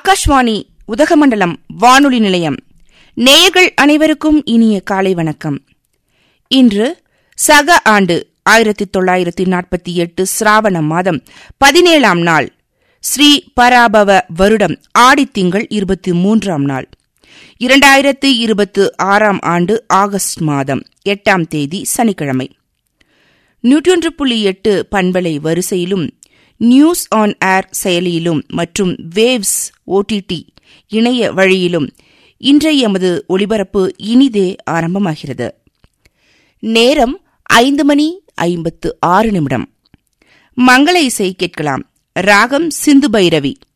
ஆகாஷ்வாணி உதகமண்டலம் வானொலி நிலையம் நேயர்கள் அனைவருக்கும் இனிய காலை வணக்கம் இன்று சக ஆண்டு ஆயிரத்தி தொள்ளாயிரத்தி நாற்பத்தி எட்டு சிராவண மாதம் பதினேழாம் நாள் ஸ்ரீ பராபவ வருடம் ஆடித்திங்கள் இருபத்தி மூன்றாம் நாள் இரண்டாயிரத்தி இருபத்து ஆறாம் ஆண்டு ஆகஸ்ட் மாதம் எட்டாம் தேதி சனிக்கிழமை நூற்றொன்று புள்ளி எட்டு பண்பலை வரிசையிலும் நியூஸ் ஆன் ஏர் செயலியிலும் மற்றும் வேவ்ஸ் ஓடிடி இணைய வழியிலும் இன்றைய எமது ஒளிபரப்பு இனிதே ஆரம்பமாகிறது நேரம் ஐந்து மணி ஐம்பத்து ஆறு நிமிடம் மங்கள இசை கேட்கலாம் ராகம் சிந்து பைரவி